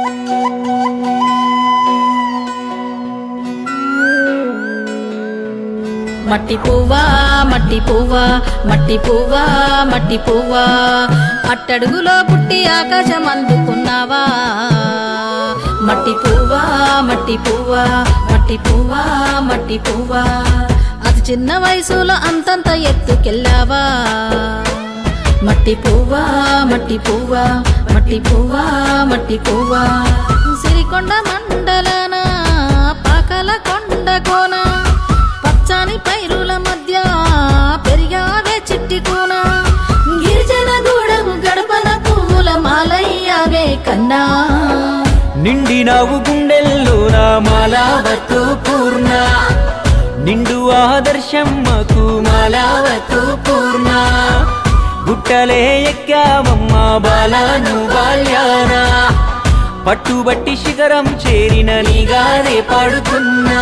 మట్టి పువ్వా మట్టి పువ్వా మట్టి పువ్వా మట్టి పువ్వా అట్టడుగులో పుట్టి ఆకాశం అందుకున్నావా మట్టి పువ్వా మట్టి పువ్వా మట్టి పువ్వా మట్టి పువ్వా అతి చిన్న వయసులో అంతంత ఎత్తుకెళ్ళావా మట్టి పువ్వా మట్టి పువ్వా మట్టి పువ్వా మట్టి పువ్వా సిరికొండ మండలన పాకల కొండ కోన పచ్చని పైరుల మధ్య పెరిగావే చిట్టి కూన గిరిజన గూడము గడపన పువ్వుల మాలయ్యావే కన్నా నిండినావు గుండెల్లో నా మాలావతు పూర్ణ నిండు ఆదర్శమ్మకు మాలావతు పూర్ణ గుట్టలే ఎక్కావమ్మా బాలాను బాల్యాన పట్టుబట్టి శిఖరం చేరిన నీగానే పాడుతున్నా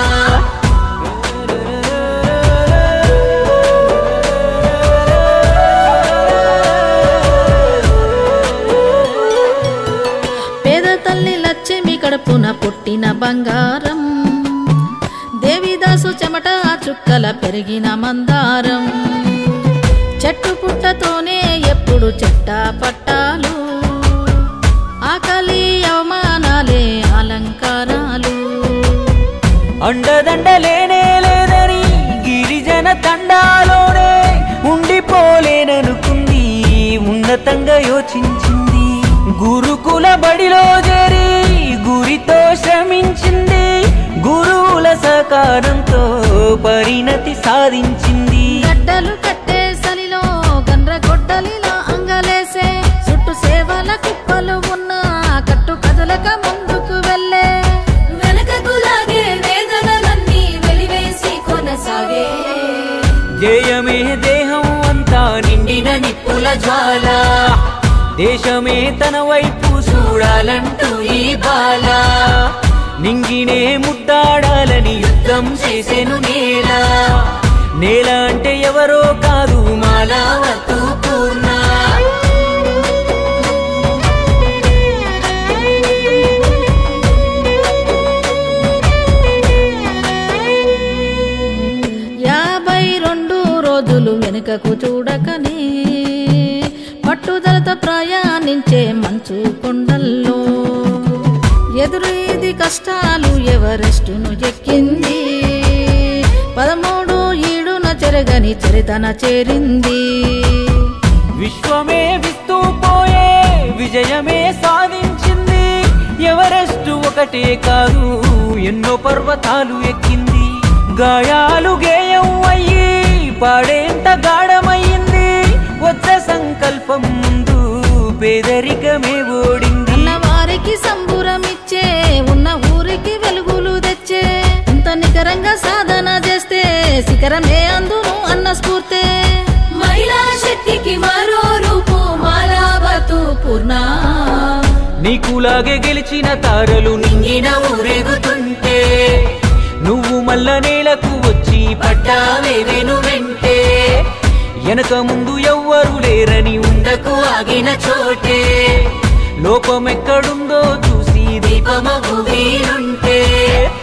పేద తల్లి లక్ష్మి కడుపున పుట్టిన బంగారం దేవిదాసు చెమట చుక్కల పెరిగిన మందారం చెట్టు పుట్టతోనే ఎప్పుడు చెట్ట పట్టాలు ఆకలి అవమానాలే అలంకారాలు అండదండలేనే లేదని గిరిజన తండాలోనే ఉండిపోలేననుకుంది ఉన్నతంగా యోచించింది గురుకుల బడిలో చేరి గురితో శ్రమించింది గురువుల సహకారంతో పరిణతి సాధించింది గడ్డలు కట్టే సలిలో గండ్ర గొడ్డలిలా అంగలేసే చుట్టూ సేవల కుప్పలు ఉన్న కట్టు కదలక ముందుకు వెళ్ళే వెనకకు లాగే వేదనలన్నీ వెలివేసి కొనసాగే జయమే దేహం అంతా నిండిన నిప్పుల జ్వాల దేశమే తన వైపు చూడాలంటూ ఈ బాల నింగినే ముద్దాడాలని యుద్ధం చేసెను నేల నేల అంటే ఎవరో కాదు మాలావతు పూర్ణ యాభై రెండు రోజులు వెనుకకు చూడకనే పట్టుదలతో ప్రయాణించే మంచు కొండల్లో ఎదురు ఇది కష్టాలు ఎవరెస్టును ఎక్కింది పదమూడు ఈడున చెరగని చరితన చేరింది విశ్వమే విస్తూ పోయే విజయమే సాధించింది ఎవరెస్ట్ ఒకటే కాదు ఎన్నో పర్వతాలు ఎక్కింది గాయాలు గేయం అయ్యి పాడేంత గాఢమయ్యింది వచ్చే సంకల్పం ముందు పేదరికమే ఓడింది ఉన్న వారికి సంబురమిచ్చే ఉన్న ఊరికి వెలుగులు తెచ్చే ఇంత నికరంగా సాధన చేస్తే శిఖరమే అందును అన్న స్ఫూర్తే మహిళా శక్తికి మరో రూపు మాలావతు పూర్ణ నీకులాగే గెలిచిన తారలు నింగిన ఊరేగుతుంటే నువ్వు మల్ల నేలకు వచ్చి పడ్డావే వెను వెంటే వెనక ముందు ఎవ్వరు లేరని ఉండకు ఆగిన చోటే లోపమెక్కడుందో చూసి దీపమగు వీరుంటే